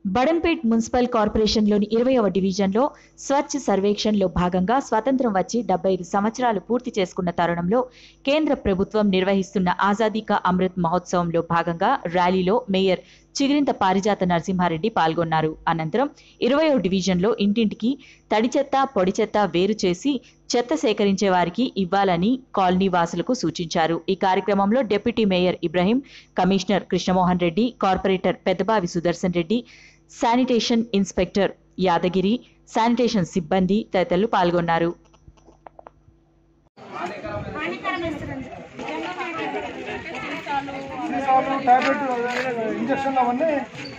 బడన్పేట్ municipal కార్పొరేషన్లోని ఇరవైవ డివిజన్లో స్వచ్ఛ సర్వేక్షణలో భాగంగా స్వతంత్రం వచ్చి డెబ్బై ఐదు సంవత్సరాలు పూర్తి చేసుకున్న తరుణంలో కేంద్ర ప్రభుత్వం నిర్వహిస్తున్న ఆజాదీ కా అమృత్ మహోత్సవంలో భాగంగా ర్యాలీలో మేయర్ చిగిరింత పారిజాత నరసింహారెడ్డి పాల్గొన్నారు అనంతరం ఇరవయో డివిజన్లో ఇంటింటికి తడి చెత్త పొడి చెత్త వేరు చేసి చెత్త సేకరించే వారికి ఇవ్వాలని కాలనీ వాసులకు సూచించారు ఈ కార్యక్రమంలో deputy mayor Ibrahim commissioner Krishnamohan Reddy corporator Peddabavi Sudarshan Reddy sanitation inspector Yadagiri sanitation సిబ్బంది తదితరులు పాల్గొన్నారు సీసాలు టాబ్లెట్ ఇంజక్షన్ అవన్నీ